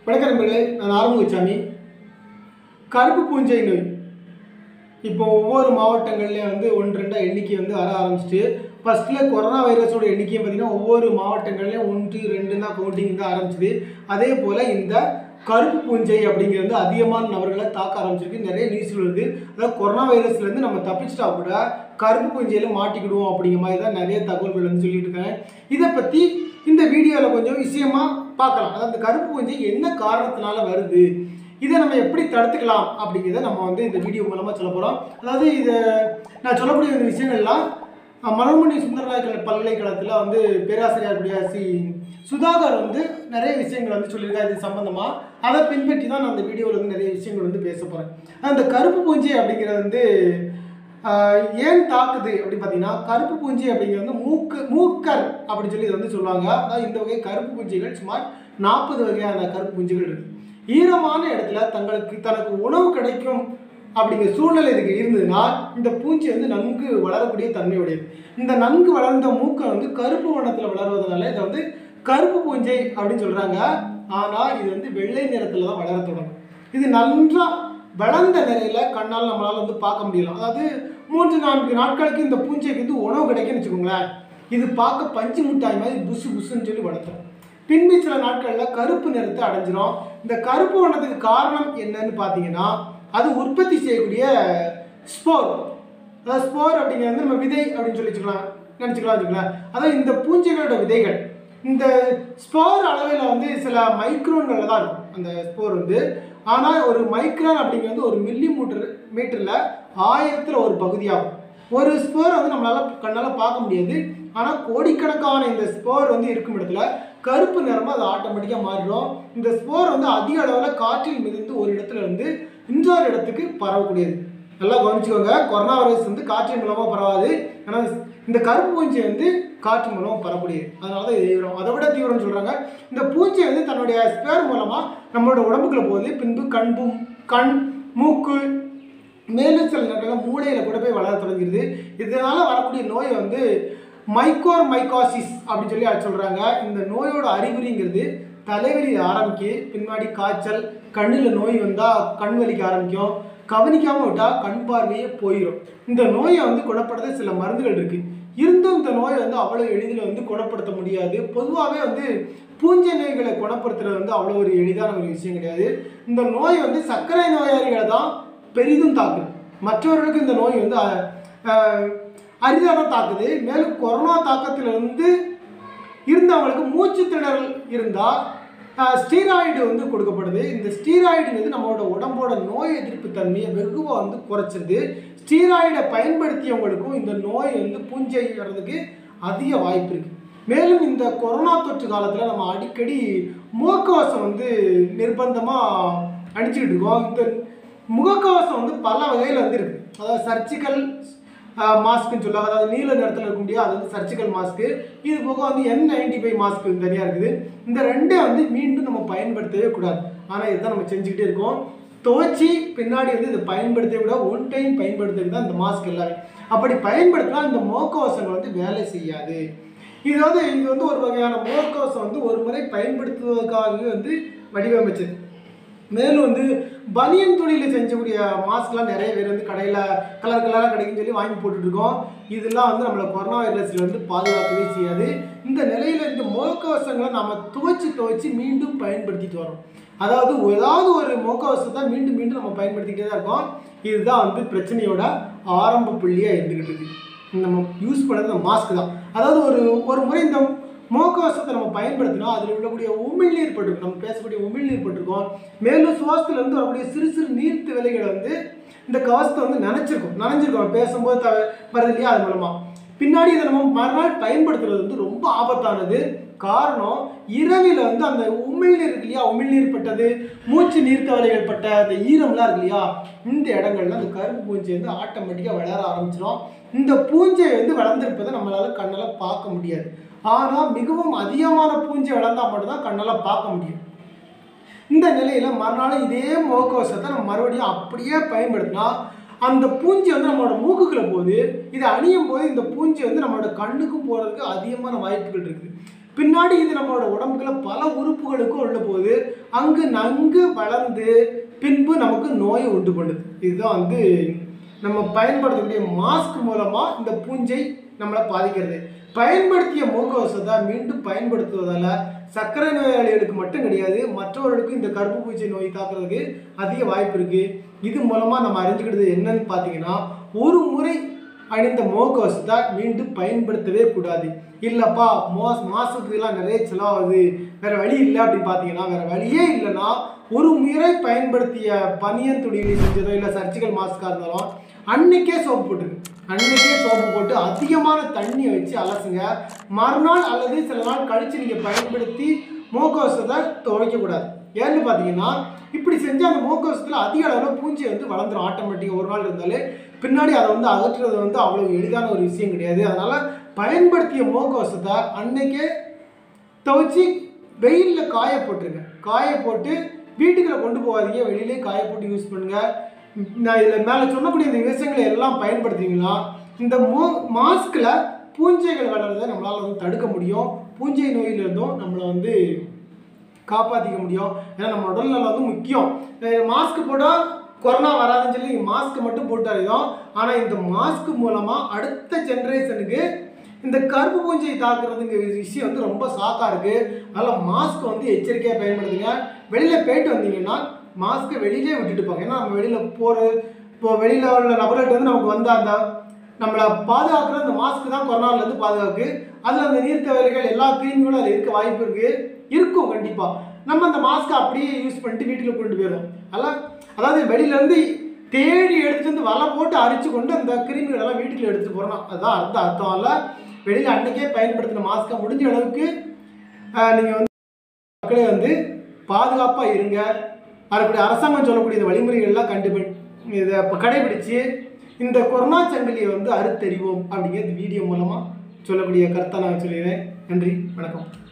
வணக்கம் நண்பர்களே நான் ஆரம்பசாமி கருப்பு பூஞ்சை நோய் இப்போ ஒவ்வொரு மாவட்டங்கள்லேயும் வந்து ஒன்று ரெண்டா எண்ணிக்கை வந்து வர ஆரம்பிச்சிட்டு ஃபஸ்ட்டில் கொரோனா வைரஸோட எண்ணிக்கையும் பார்த்தீங்கன்னா ஒவ்வொரு மாவட்டங்கள்லேயும் ஒன்று ரெண்டு தான் கவுண்டிங் தான் ஆரம்பிச்சுது அதே போல் இந்த கருப்பு பூஞ்சை அப்படிங்கிறது வந்து அதிகமான நபர்களை தாக்க ஆரம்பிச்சிருக்கு நிறைய நியூஸ்கள் வருது அதாவது கொரோனா வைரஸ்லேருந்து நம்ம தப்பிச்சிட்டா கூட கருப்பு பூஞ்சையில் மாட்டிக்கிடுவோம் அப்படிங்கிற மாதிரி தான் நிறைய தகவல்கள் வந்து சொல்லிட்டு இருக்காங்க இதை பற்றி இந்த வீடியோவில் கொஞ்சம் விஷயமா பார்க்கலாம் அதாவது இந்த கருப்பு பூஞ்சை என்ன காரணத்தினால வருது இதை நம்ம எப்படி தடுத்துக்கலாம் அப்படிங்கிறத நம்ம வந்து இந்த வீடியோ மூலமாக சொல்ல போகிறோம் அதாவது இதை நான் சொல்லக்கூடிய இந்த விஷயங்கள்லாம் அஹ், மனோன்மணி சுந்தரநாயக்கர் பல்கலைக்கழகத்தில் வந்து பேராசிரியர் கூடிய சி சுதாகர் வந்து நிறைய விஷயங்கள் வந்து சொல்லியிருக்காரு இது சம்மந்தமாக அதை பின்பற்றி தான் நான் அந்த வீடியோவில் வந்து நிறைய விஷயங்கள் வந்து பேச போகிறேன் அந்த கருப்பு பூஞ்சை அப்படிங்கிறது வந்து ஆஹ், ஏன் தாக்குது அப்படின்னு பார்த்தீங்கன்னா கருப்பு பூஞ்சை அப்படிங்கிறது வந்து மூக்கு மூக்கர் அப்படின்னு சொல்லி இதை வந்து சொல்லுவாங்க அதாவது இந்த வகை கருப்பு பூஞ்சைகள் சுமார் நாற்பது வகையான கருப்பு பூஞ்சைகள் இருக்கு ஈரமான இடத்துல தங்களுக்கு தனக்கு உணவு கிடைக்கும் அப்படிங்கிற சூழ்நிலை இதுக்கு இருந்ததுன்னா இந்த பூச்சி வந்து நன்கு வளரக்கூடிய தன்மையுடையது இந்த நன்கு வளர்ந்த மூக்கை வந்து கருப்பு வண்ணத்தில் வளர்வதனால இதை வந்து கருப்பு பூஞ்சை அப்படின்னு சொல்கிறாங்க ஆனால் இது வந்து வெள்ளை நிறத்தில் தான் வளர தொடங்கும் இது நன்றா வளர்ந்த நிலையில கண்ணால் நம்மளால் வந்து பார்க்க முடியலாம் அதாவது மூன்று நான்கு நாட்களுக்கு இந்த பூஞ்சைக்கு வந்து உணவு கிடைக்குன்னு வச்சுக்கோங்களேன் இது பார்க்க பஞ்சு மிட்டாய் மாதிரி புசு புசுன்னு சொல்லி வளர்த்துரும் பின்பு சில நாட்களில் கருப்பு நிறத்தை அடைஞ்சிரும் இந்த கருப்பு வண்ணத்துக்கு காரணம் என்னன்னு பார்த்தீங்கன்னா அது உற்பத்தி செய்யக்கூடிய ஸ்போர் அதாவது ஸ்போர் அப்படிங்கிறது வந்து நம்ம விதை அப்படின்னு சொல்லி வச்சுக்கலாம் நினச்சிக்கலாம் வச்சுக்கலாம் அதாவது இந்த பூஞ்சைகளோட விதைகள் இந்த ஸ்போர் அளவில் வந்து சில மைக்ரோன்களில் தான் இருக்கும் அந்த ஸ்போர் வந்து ஆனால் ஒரு மைக்ரான் அப்படிங்கிறது ஒரு மில்லி மீட்டர் மீட்டரில் ஆயிரத்தில் ஒரு பகுதியாகும் ஒரு ஸ்போர் வந்து நம்மளால் கண்ணால் பார்க்க முடியாது ஆனால் கோடிக்கணக்கான இந்த ஸ்போர் வந்து இருக்கும் இடத்துல கருப்பு நிறமாக அது ஆட்டோமேட்டிக்காக மாறிடும் இந்த ஸ்போர் வந்து அதிக அளவில் காற்றில் மிதந்து ஒரு இடத்துல இருந்து இன்னொரு இடத்துக்கு பரவக்கூடியது நல்லா கவனிச்சுக்கோங்க கொரோனா வைரஸ் வந்து காற்றின் மூலமாக பரவாது ஆனால் இந்த கருப்பு பூஞ்சை வந்து காற்று மூலமாக பரவக்கூடியது அதனால தான் இது தீவிரம் அதை விட தீவிரம்னு சொல்கிறாங்க இந்த பூஞ்சை வந்து தன்னுடைய ஸ்பேர் மூலமாக நம்மளோட உடம்புக்குள்ள போகுது பின்பு கண்பும் கண் மூக்கு மேலும் சில நேரங்களில் மூளையில் கூட போய் வளர தொடங்கிடுது இதனால் வரக்கூடிய நோயை வந்து மைக்கோர் மைக்காசிஸ் அப்படின்னு சொல்லி அது சொல்கிறாங்க இந்த நோயோட அறிகுறிங்கிறது தலைவலி ஆரம்பிக்கு பின்னாடி காய்ச்சல் கண்ணில் நோய் வந்தால் கண் வலிக்க ஆரம்பிக்கும் கவனிக்காமல் விட்டால் கண் பார்வையே போயிடும் இந்த நோயை வந்து குணப்படுத்த சில மருந்துகள் இருக்குது இருந்தும் இந்த நோயை வந்து அவ்வளோ எளிதில் வந்து குணப்படுத்த முடியாது பொதுவாகவே வந்து பூஞ்சை நோய்களை குணப்படுத்துறது வந்து அவ்வளோ ஒரு எளிதான ஒரு விஷயம் கிடையாது இந்த நோய் வந்து சர்க்கரை நோயாளிகளை தான் பெரிதும் தாக்குது மற்றவர்களுக்கு இந்த நோய் வந்து அரிதாக தாக்குது மேலும் கொரோனா தாக்கத்திலிருந்து இருந்தவங்களுக்கு மூச்சு திணறல் இருந்தால் ஸ்டீராய்டு வந்து கொடுக்கப்படுது இந்த ஸ்டீராய்டுங்கிறது நம்மளோட உடம்போட நோய் எதிர்ப்பு தன்மையை வெகுவாக வந்து குறைச்சிருது ஸ்டீராய்டை பயன்படுத்தியவங்களுக்கும் இந்த நோய் வந்து பூஞ்சை வர்றதுக்கு அதிக வாய்ப்பு இருக்குது மேலும் இந்த கொரோனா தொற்று காலத்தில் நம்ம அடிக்கடி முகக்கவசம் வந்து நிர்பந்தமாக அணிச்சிக்கிட்டு இருக்கோம் இந்த முகக்கவசம் வந்து பல வகையில் வந்து இருக்குது அதாவது சர்ஜிக்கல் மாஸ்க்குன்னு சொல்லுவாங்க அதாவது நீல நிறத்தில் இருக்க முடியாது அது வந்து சர்ஜிக்கல் மாஸ்க்கு இது போக வந்து என் நைன்டி ஃபைவ் மாஸ்க்கு தனியாக இருக்குது இந்த ரெண்டே வந்து மீண்டும் நம்ம பயன்படுத்தவே கூடாது ஆனால் இதுதான் நம்ம செஞ்சுக்கிட்டே இருக்கோம் துவச்சி பின்னாடி வந்து இதை பயன்படுத்தவே கூட ஒன் டைம் பயன்படுத்துறது தான் இந்த மாஸ்க் எல்லாமே அப்படி பயன்படுத்தினா இந்த முகக்கவசங்கள் வந்து வேலை செய்யாது இது வந்து இது வந்து ஒரு வகையான முகக்கவசம் வந்து ஒரு முறை பயன்படுத்துவதற்காகவே வந்து வடிவமைச்சது மேலும் வந்து பனியன் துணியில் செஞ்சக்கூடிய மாஸ்க்லாம் நிறைய பேர் வந்து கடையில் கலர் கலராக கிடைக்குன்னு சொல்லி வாங்கி போட்டுட்டு இருக்கோம் இதெல்லாம் வந்து நம்மளை கொரோனா வைரஸ்ல இருந்து பாதுகாக்கவே செய்யாது இந்த நிலையில் இந்த முகக்கவசங்களை நம்ம துவைச்சு துவைச்சு மீண்டும் பயன்படுத்திட்டு வரோம் அதாவது ஏதாவது ஒரு முகக்கவசத்தை மீண்டும் மீண்டும் நம்ம பயன்படுத்திக்கிட்டே தான் இருக்கோம் இதுதான் வந்து பிரச்சனையோட ஆரம்ப புள்ளியாக இருந்துக்கிட்டு இருக்கு நம்ம யூஸ் பண்ணுறது இந்த மாஸ்க் தான் அதாவது ஒரு ஒரு முறை இந்த முகக்கவசத்தை நம்ம பயன்படுத்தினா அதில் உள்ளக்கூடிய உமிழ்நீர் பட்டிருக்கும் நம்ம பேசக்கூடிய உமிழ்நீர் பட்டிருக்கோம் மேலும் சுவாசத்துலேருந்து வரக்கூடிய சிறு சிறு நீர்த்து விலைகளை வந்து இந்த கவசத்தை வந்து நினச்சிருக்கோம் நனைஞ்சிருக்கோம் பேசும்போது த வருது இல்லையா அது மூலமாக பின்னாடி இதை நம்ம மறுநாள் பயன்படுத்துறது வந்து ரொம்ப ஆபத்தானது காரணம் இரவில் வந்து அந்த உமிழ்நீர் இருக்கு இல்லையா உமிழ்நீர் பட்டது மூச்சு நீர்த்தவலைகள் பட்ட அந்த ஈரம்லாம் இருக்கு இல்லையா இந்த இடங்கள்ல அந்த கருப்பு பூஞ்சை வந்து ஆட்டோமேட்டிக்காக வளர ஆரம்பிச்சிடும் இந்த பூஞ்சை வந்து வளர்ந்துருப்பதை நம்மளால கண்ணால் பார்க்க முடியாது ஆனால் மிகவும் அதிகமான பூஞ்சை வளர்ந்தால் மட்டும்தான் கண்ணால் பார்க்க முடியும் இந்த நிலையில் மறுநாள் இதே முகக்கவசத்தை நம்ம மறுபடியும் அப்படியே பயன்படுத்தினா அந்த பூஞ்சி வந்து நம்மளோட மூக்குக்குள்ள போகுது இதை அணியும் போது இந்த பூஞ்சி வந்து நம்மளோட கண்ணுக்கும் போகிறதுக்கு அதிகமான வாய்ப்புகள் இருக்குது பின்னாடி இது நம்மளோட உடம்புக்குள்ள பல உறுப்புகளுக்கும் உள்ள போகுது அங்கு நன்கு வளர்ந்து பின்பு நமக்கு நோயை உண்டு பண்ணுது இதுதான் வந்து நம்ம பயன்படுத்தக்கூடிய மாஸ்க் மூலமாக இந்த பூஞ்சை நம்மளை பாதிக்கிறது பயன்படுத்திய முகக்கவசத்தை மீண்டும் பயன்படுத்துவதால சர்க்கரை நோயாளிகளுக்கு மட்டும் கிடையாது மற்றவர்களுக்கும் இந்த கருப்பு பூஞ்சை நோய் தாக்குறதுக்கு அதிக வாய்ப்பு இருக்கு இது மூலமா நம்ம அறிஞ்சுக்கிட்டது என்னன்னு பார்த்தீங்கன்னா ஒரு முறை அணிந்த முகக்கவசத்தை மீண்டும் பயன்படுத்தவே கூடாது இல்லப்பா மோஸ் மாசத்துக்குலாம் நிறைய செலவாகுது வேற வழி இல்லை அப்படின்னு பார்த்தீங்கன்னா வேற வழியே இல்லைன்னா ஒரு முறை பயன்படுத்திய பனியன் துணிகளை செஞ்சதோ இல்லை சர்ஜிக்கல் மாஸ்காக இருந்தாலும் அன்னைக்கே சோப்பு போட்டுருங்க அன்னைக்கே சோப்பு போட்டு அதிகமான தண்ணியை வச்சு அலசுங்க மறுநாள் அல்லது சில நாள் கழித்து நீங்கள் பயன்படுத்தி முகக்கவசத்தை துவைக்கக்கூடாது ஏன்னு பார்த்தீங்கன்னா இப்படி செஞ்சால் அந்த முகக்கவசத்தில் அதிக அளவில் பூஞ்சி வந்து வளர்ந்துரும் ஆட்டோமேட்டிக்காக ஒரு நாள் இருந்தாலே பின்னாடி அதை வந்து அகற்றுறது வந்து அவ்வளோ எளிதான ஒரு விஷயம் கிடையாது அதனால் பயன்படுத்திய முகக்கவசத்தை அன்னைக்கே துவைச்சி வெயிலில் காய போட்டுருங்க காய போட்டு வீட்டுக்குள்ள கொண்டு போகாதீங்க வெளியிலே காய போட்டு யூஸ் பண்ணுங்க நான் இதில் மேலே சொல்லக்கூடிய இந்த விஷயங்களை எல்லாம் பயன்படுத்திங்கன்னா இந்த மோ மாஸ்கில் பூஞ்சைகள் வளர்றதை நம்மளால் வந்து தடுக்க முடியும் பூஞ்சை நோயிலிருந்தும் நம்மளை வந்து காப்பாற்றிக்க முடியும் ஏன்னா நம்ம உடல்நலம் வந்து முக்கியம் மாஸ்க் போட்டால் கொரோனா வராதுன்னு சொல்லி மாஸ்க் மட்டும் போட்டு அறியோம் ஆனால் இந்த மாஸ்க் மூலமாக அடுத்த ஜென்ரேஷனுக்கு இந்த கருப்பு பூஞ்சை தாக்குறதுங்க விஷயம் வந்து ரொம்ப சாக்காக இருக்குது அதனால் மாஸ்க் வந்து எச்சரிக்கையாக பயன்படுத்துங்க வெளியில் போயிட்டு வந்தீங்கன்னா மாஸ்க்கை வெளியிலே விட்டுட்டு போங்க ஏன்னா நம்ம வெளியில் போகிற இப்போ வெளியில் உள்ள நபர்கள்ட்ட வந்து நமக்கு வந்து அந்த நம்மளை பாதுகாக்கிற அந்த மாஸ்க் தான் கொரோனாலேருந்து பாதுகாக்கு அதில் அந்த நீர்த்தவரைகள் எல்லா கிருமிகளும் அதில் இருக்க வாய்ப்பு இருக்குது இருக்கும் கண்டிப்பாக நம்ம அந்த மாஸ்க்கை அப்படியே யூஸ் பண்ணிட்டு வீட்டுக்கு கொண்டு போயிடும் அதெல்லாம் அதாவது வெளியிலேருந்து தேடி எடுத்துட்டு வந்து வலை போட்டு அரிச்சு கொண்டு அந்த கிருமிகளெல்லாம் வீட்டுக்குள்ள எடுத்துகிட்டு போகிறோம் அதுதான் அர்த்தம் அர்த்தம் இல்லை வெளியில் அன்னைக்கே பயன்படுத்தின மாஸ்க்கை முடிஞ்ச அளவுக்கு நீங்கள் வந்து மக்களே வந்து பாதுகாப்பாக இருங்க அதுபடி அரசாங்கம் சொல்லக்கூடிய இந்த வழிமுறைகள்லாம் கண்டுபிடி இதை இப்போ கடைபிடிச்சு இந்த கொரோனா சங்கிலியை வந்து அறுத்தறிவோம் அப்படிங்கிற இந்த வீடியோ மூலமாக சொல்லக்கூடிய கருத்தை நான் சொல்லிடுறேன் நன்றி வணக்கம்